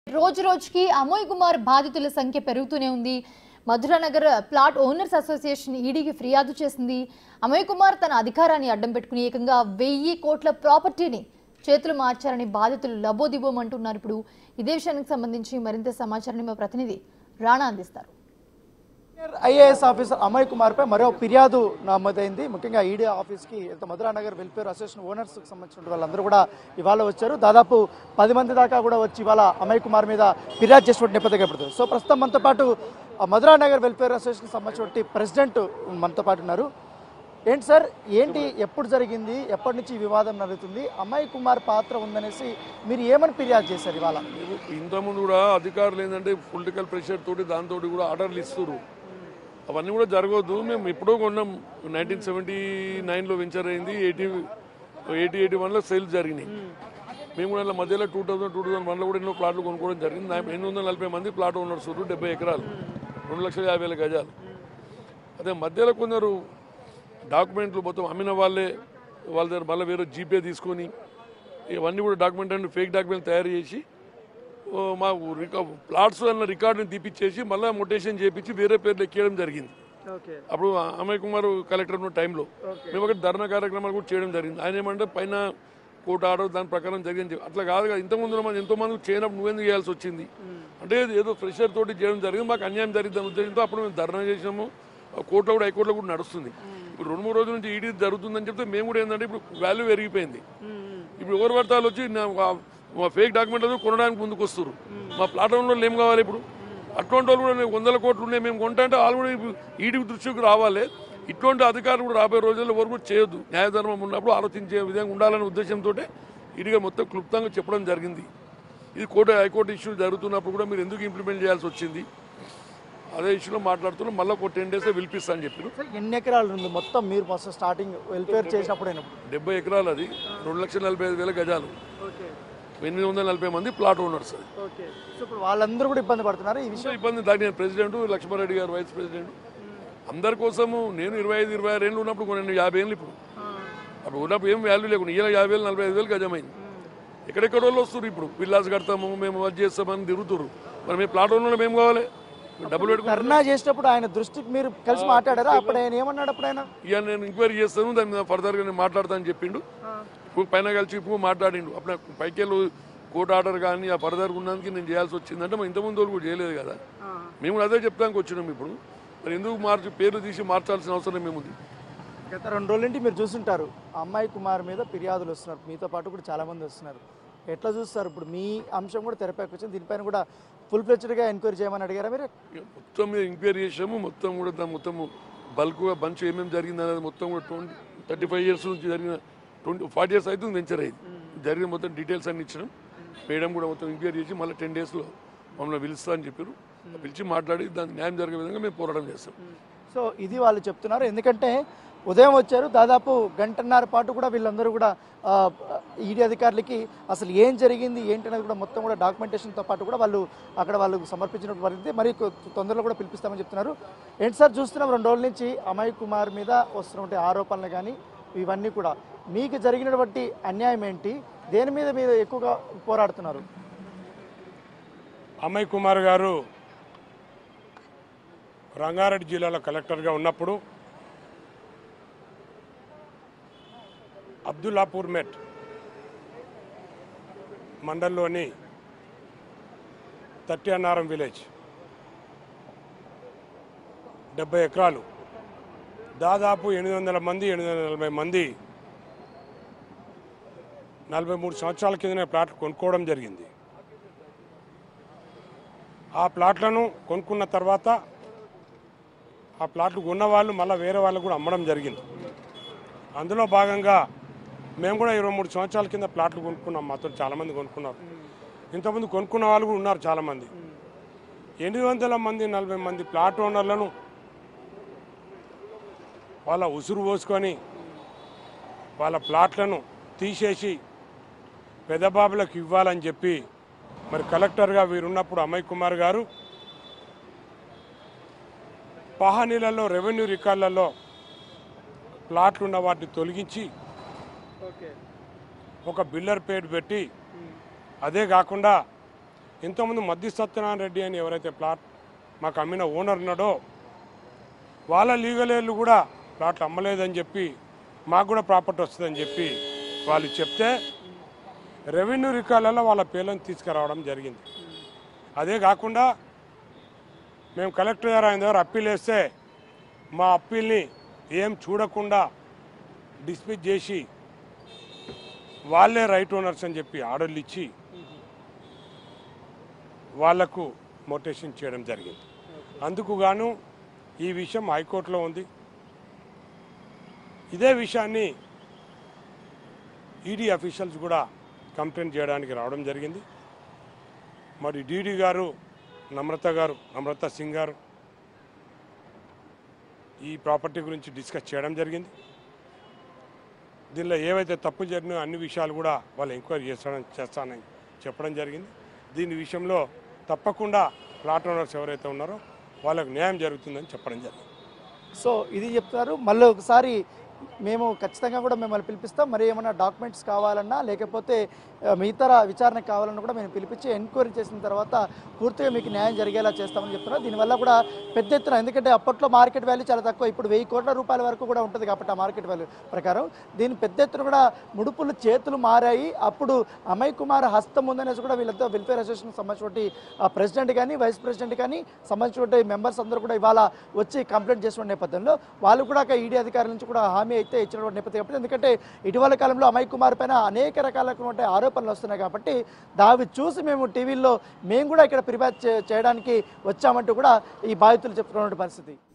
రోజు రోజుకి అమోయ్ కుమార్ బాధితుల సంఖ్య పెరుగుతూనే ఉంది మధురానగర్ ప్లాట్ ఓనర్స్ అసోసియేషన్ ఈడీకి ఫిర్యాదు చేసింది అమోయ్ కుమార్ తన అధికారాన్ని అడ్డం పెట్టుకుని ఏకంగా వెయ్యి కోట్ల ప్రాపర్టీని చేతులు మార్చారని బాధితులు లబోదిబోమంటున్నారు ఇప్పుడు ఇదే విషయానికి సంబంధించి మరింత సమాచారాన్ని మా ప్రతినిధి రాణా అందిస్తారు ఐఏఎస్ ఆఫీసర్ అమయ్ కుమార్ పై మరో ఫిర్యాదు నమోదైంది ముఖ్యంగా ఈడీ ఆఫీస్కి ఎంత మధురానగర్ వెల్ఫేర్ అసోసియేషన్ ఓనర్స్ సంబంధించిన వాళ్ళందరూ కూడా ఇవాళ వచ్చారు దాదాపు పది మంది దాకా కూడా వచ్చి ఇవాళ అమయ్ కుమార్ మీద ఫిర్యాదు చేసినటువంటి నేపథ్యం కనపడుతుంది సో ప్రస్తుతం మనతో పాటు ఆ మధురానగర్ వెల్ఫేర్ అసోసియేషన్ సంబంధించినటువంటి ప్రెసిడెంట్ మనతో పాటు ఉన్నారు ఏంటి సార్ ఏంటి ఎప్పుడు జరిగింది ఎప్పటి నుంచి ఈ వివాదం నడుస్తుంది అమయ్ కుమార్ పాత్ర ఉందనేసి మీరు ఏమని ఫిర్యాదు చేశారు ఇవాళ ఇంతకుముందు కూడా అధికారులు ఏంటంటే పొలిటికల్ ప్రెషర్ తోటి దాంతో కూడా ఆర్డర్లు ఇస్తారు అవన్నీ కూడా జరగవద్దు మేము ఎప్పుడో కొన్నాం నైన్టీన్ సెవెంటీ నైన్లో వెంచర్ అయింది ఎయిటీ ఎయిటీ ఎయిటీ వన్లో సేల్స్ జరిగినాయి మేము కూడా ఇలా మధ్యలో టూ థౌసండ్ టూ థౌసండ్ వన్లో కూడా ఎన్నో ప్లాట్లు కొనుక్కోవడం జరిగింది నా- ఎనిమిది వందల నలభై మంది ప్లాట్ ఓనర్స్ ఉన్నారు డెబ్బై ఎకరాలు రెండు లక్షల యాభై వేల గజాలు అదే మధ్యలో కొందరు డాక్యుమెంట్లు మొత్తం అమ్మిన వాళ్ళే వాళ్ళ దగ్గర మళ్ళీ వేరే జీపే తీసుకొని ఇవన్నీ కూడా డాక్యుమెంట్ అండ్ ఫేక్ డాక్యుమెంట్ తయారు చేసి ఓ, మా రికా ప్లాట్స్ అన్న రికార్డుని తీపిచ్చేసి మళ్ళీ మొటేషన్ చేపించి వేరే పేర్లు ఎక్కేయడం జరిగింది ఓకే అప్పుడు అమయ్ కుమార్ కలెక్టర్ ఉన్న టైంలో మేము ఒకటి ధర్నా కార్యక్రమాలు కూడా చేయడం జరిగింది ఆయన ఏమంటే పైన కోర్టు ఆర్డర్ దాని ప్రకారం జరిగింది అట్లా కాదు కదా ఇంతకుముందు మనం ఎంతో మంది చేయనప్పుడు నువ్వెందుకు చేయాల్సి వచ్చింది అంటే ఇది ఏదో ప్రెషర్ తోటి చేయడం జరిగింది మాకు అన్యాయం జరిగింది అనే ఉద్దేశంతో అప్పుడు మేము ధర్నా చేసినాము కోర్టులో కూడా హైకోర్టులో కూడా నడుస్తుంది ఇప్పుడు రెండు మూడు రోజుల నుంచి ఈడీ జరుగుతుందని చెప్తే మేము కూడా ఏంటంటే ఇప్పుడు వాల్యూ పెరిగిపోయింది ఇప్పుడు ఎవరు పడతాలు వచ్చి నా- మా- మా ఫేక్ డాక్యుమెంట్లు కొనడానికి ముందుకు వస్తారు మా ప్లాట్ఫామ్లో ఏం కావాలి ఇప్పుడు అటువంటి వాళ్ళు కూడా నేను వందల కోట్లు ఉన్నాయి మేము కొంటా అంటే వాళ్ళు కూడా ఇప్పుడు ఈడీ దృష్టికి రావాలి ఇటువంటి అధికారులు కూడా రాబోయే రోజుల్లో ఎవరు కూడా చేయొద్దు న్యాయధర్మం ఉన్నప్పుడు ఆలోచించే విధంగా ఉండాలనే ఉద్దేశంతో ఈడీగా మొత్తం క్లుప్తంగా చెప్పడం జరిగింది ఇది కోర్టు హైకోర్టు ఇష్యూ జరుగుతున్నప్పుడు కూడా మీరు ఎందుకు ఇంప్లిమెంట్ చేయాల్సి వచ్చింది అదే ఇష్యూలో మాట్లాడుతున్నాం మళ్ళీ ఒక టెన్ డేస్ పిలిపిస్తా అని చెప్పారు సార్ ఎన్ని ఎకరాలు ఉంది మొత్తం మీరు ఫస్ట్ స్టార్టింగ్ వెల్ఫేర్ చేసినప్పుడు డెబ్బై ఎకరాలు అది రెండు లక్షల నలభై ఐదు వేల గజాలు ఓకే ఎనిమిది వందల నలభై మంది ప్లాట్ ఓనర్స్ అది ఓకే సో ఇప్పుడు వాళ్ళందరూ కూడా ఇబ్బంది పడుతున్నారు ఈ విషయం సో ఇబ్బంది దానికి నేను ప్రెసిడెంట్ లక్ష్మారెడ్డి గారు వైస్ ప్రెసిడెంట్ అందరి కోసము నేను ఇరవై ఐదు ఇరవై ఆరు ఏళ్ళు ఉన్నప్పుడు నేను యాభై ఏళ్ళు ఇప్పుడు అప్పుడు ఉన్నప్పుడు ఏం వాల్యూ లేకుండా ఇలా యాభై వేలు నలభై ఐదు వేలు గజమైంది ఎక్కడెక్కడ వాళ్ళు వస్తారు ఇప్పుడు విల్లాస్ కడతాము మేము అది చేస్తామని తిరుగుతారు మరి మేము ప్లాట్ ఓనర్లు మేము కావాలి డబ్బులు పెట్టుకుని ధర్నా చేసినప్పుడు ఆయన దృష్టికి మీరు కలిసి మాట్లాడారా అప్పుడు ఆయన ఏమన్నాడు అప్పుడు ఆయన ఇక నేను ఎంక్వైరీ చేస్తాను దాని మీద ఫర్దర్గా నేను మాట్లాడతానని చెప్పిండు ఇప్పుడు పైన కలిసి ఇప్పుడు మాట్లాడిండు అప్పుడు నాకు పైకి వెళ్ళి కోర్టు ఆర్డర్ కానీ ఆ ఫర్దర్ ఉన్నందుకు నేను చేయాల్సి వచ్చిందంటే మా ఇంతకుముందు వాళ్ళు కూడా చేయలేదు కదా మేము కూడా అదే చెప్తానికి వచ్చినాం ఇప్పుడు మరి ఎందుకు మార్చి పేర్లు తీసి మార్చాల్సిన అవసరం ఏముంది గత రెండు రోజుల నుండి మీరు చూస్తుంటారు అమ్మాయి కుమార్ మీద ఫిర్యాదులు వస్తున్నారు మీతో పాటు కూడా చాలా మంది వస్తున్నారు ఎట్లా చూస్తారు ఇప్పుడు మీ అంశం కూడా తెరపైకి వచ్చింది దీనిపైన కూడా ఫుల్ ఫ్లెచ్డ్గా ఎంక్వైరీ చేయమని అడిగారా మీరు ఇక మొత్తం మీద ఎంక్వైరీ చేసాము మొత్తం కూడా దాని మొత్తం బల్క్గా బంచ్ ఏమేమి జరిగింది అనేది మొత్తం కూడా ట్వంటీ థర్టీ ఫైవ్ ఇయర్స్ నుంచి జరిగిన ట్వంటీ ఫార్టీ ఇయర్స్ అయితే వెంచర్ అయింది జరిగిన మొత్తం డీటెయిల్స్ అన్ని ఇచ్చినాం మేడం కూడా మొత్తం ఎంక్వైరీ చేసి మళ్ళీ టెన్ డేస్లో మమ్మల్ని పిలుస్తా అని చెప్పారు పిలిచి మాట్లాడి దానికి న్యాయం జరిగే విధంగా మేము పోరాటం చేస్తాం సో ఇది వాళ్ళు చెప్తున్నారు ఎందుకంటే ఉదయం వచ్చారు దాదాపు గంటన్నర పాటు కూడా వీళ్ళందరూ కూడా ఈడీ అధికారులకి అసలు ఏం జరిగింది ఏంటి అనేది కూడా మొత్తం కూడా డాక్యుమెంటేషన్తో పాటు కూడా వాళ్ళు అక్కడ వాళ్ళు సమర్పించిన పరిస్థితి మరి కొ- తొందరలో కూడా పిలిపిస్తామని చెప్తున్నారు ఏంటి సార్ చూస్తున్నాం రెండు రోజుల నుంచి అమయ్ కుమార్ మీద వస్తున్నటువంటి ఆరోపణలు కానీ ఇవన్నీ కూడా మీకు జరిగినటువంటి అన్యాయం ఏంటి దేని మీద మీరు ఎక్కువగా పోరాడుతున్నారు అమయ్ కుమార్ గారు రంగారెడ్డి జిల్లాలో కలెక్టర్గా ఉన్నప్పుడు అబ్దుల్లాపూర్ మెట్ మండల్లోని తట్టి అన్నారం విలేజ్ డెబ్బై ఎకరాలు దాదాపు ఎనిమిది వందల మంది ఎనిమిది వందల నలభై మంది నలభై మూడు సంవత్సరాల కిందనే ప్లాట్ కొనుక్కోవడం జరిగింది ఆ ప్లాట్లను కొనుక్కున్న తర్వాత ఆ ప్లాట్లు కొన్న వాళ్ళు మళ్ళీ వేరే వాళ్ళకు కూడా అమ్మడం జరిగింది అందులో భాగంగా మేము కూడా ఇరవై మూడు సంవత్సరాల కింద ప్లాట్లు కొనుక్కున్నాం మాతో చాలామంది కొనుక్కున్నారు ఇంతకుముందు కొనుక్కున్న వాళ్ళు కూడా ఉన్నారు చాలామంది ఎనిమిది వందల మంది నలభై మంది ప్లాట్ ఓనర్లను వాళ్ళ ఉసురు పోసుకొని వాళ్ళ ప్లాట్లను తీసేసి పెదబాబులకు ఇవ్వాలని చెప్పి మరి కలెక్టర్గా వీరున్నప్పుడు అమయ్ కుమార్ గారు పహానీలలో రెవెన్యూ రికార్డులలో ప్లాట్లు ఉన్న వాటిని తొలగించి ఓకే ఒక బిల్డర్ పేరు పెట్టి అదే కాకుండా ఇంతకుముందు మద్ది సత్యనారాయణ రెడ్డి అని ఎవరైతే ప్లాట్ మాకు అమ్మిన ఓనర్ ఉన్నాడో వాళ్ళ లీగల్ ఎయిర్లు కూడా ప్లాట్లు అమ్మలేదని చెప్పి మాకు కూడా ప్రాపర్టీ వస్తుందని చెప్పి వాళ్ళు చెప్తే రెవెన్యూ రికార్డులలో వాళ్ళ పేర్లను తీసుకురావడం జరిగింది అదే కాకుండా మేము కలెక్టర్ గారు ఆయన దగ్గర అప్పీల్ వేస్తే మా అప్పీల్ని ఏం చూడకుండా డిస్మిస్ చేసి వాళ్ళే రైట్ ఓనర్స్ అని చెప్పి ఆర్డర్లు ఇచ్చి వాళ్లకు మోటేషన్ చేయడం జరిగింది అందుకు గాను ఈ విషయం హైకోర్టులో ఉంది ఇదే విషయాన్ని ఈడీ అఫీషియల్స్ కూడా కంప్లైంట్ చేయడానికి రావడం జరిగింది మరి డీడీ గారు నమ్రత గారు నమ్రత సింగ్ గారు ఈ ప్రాపర్టీ గురించి డిస్కస్ చేయడం జరిగింది దీనిలో ఏవైతే తప్పులు జరిగినాయో అన్ని విషయాలు కూడా వాళ్ళు ఎంక్వైరీ చేస్తానని చేస్తానని చెప్పడం జరిగింది దీని విషయంలో తప్పకుండా ప్లాట్ ఓనర్స్ ఎవరైతే ఉన్నారో వాళ్ళకు న్యాయం జరుగుతుందని చెప్పడం జరిగింది సో ఇది చెప్తారు మళ్ళీ ఒకసారి మేము ఖచ్చితంగా కూడా మిమ్మల్ని పిలిపిస్తాం మరి ఏమైనా డాక్యుమెంట్స్ కావాలన్నా లేకపోతే ఆ, మిగతా విచారణ కావాలన్నా కూడా మేము పిలిపించి ఎంక్వైరీ చేసిన తర్వాత పూర్తిగా మీకు న్యాయం జరిగేలా చేస్తామని చెప్తున్నారు దీనివల్ల కూడా పెద్ద ఎత్తున ఎందుకంటే అప్పట్లో మార్కెట్ వాల్యూ చాలా తక్కువ ఇప్పుడు వెయ్యి కోట్ల రూపాయల వరకు కూడా ఉంటుంది కాబట్టి ఆ మార్కెట్ వాల్యూ ప్రకారం దీని పెద్ద ఎత్తున కూడా ముడుపులు చేతులు మారాయి అప్పుడు అమయ్ కుమార్ హస్తం ఉందనేసి కూడా వీళ్ళతో వెల్ఫేర్ అసోసియేషన్ సంబంధించినటువంటి ఆ ప్రెసిడెంట్ కానీ వైస్ ప్రెసిడెంట్ కానీ సంబంధించినటువంటి మెంబర్స్ అందరూ కూడా ఇవాళ వచ్చి కంప్లైంట్ చేసిన నేపథ్యంలో వాళ్ళు కూడా ఈడీ అధికారుల నుంచి కూడా హామీ అయితే ఇచ్చినటువంటి నేపథ్యం కాబట్టి ఎందుకంటే ఇటీవల కాలంలో అమయ్ కుమార్ పైన అనేక రకాలైనటువంటి ఆరోపణలు వస్తున్నాయి కాబట్టి దావి చూసి మేము టీవీల్లో మేము కూడా ఇక్కడ ఫిర్యాదు చే- చేయడానికి వచ్చామంటూ కూడా ఈ బాధితులు చెప్తున్నటువంటి పరిస్థితి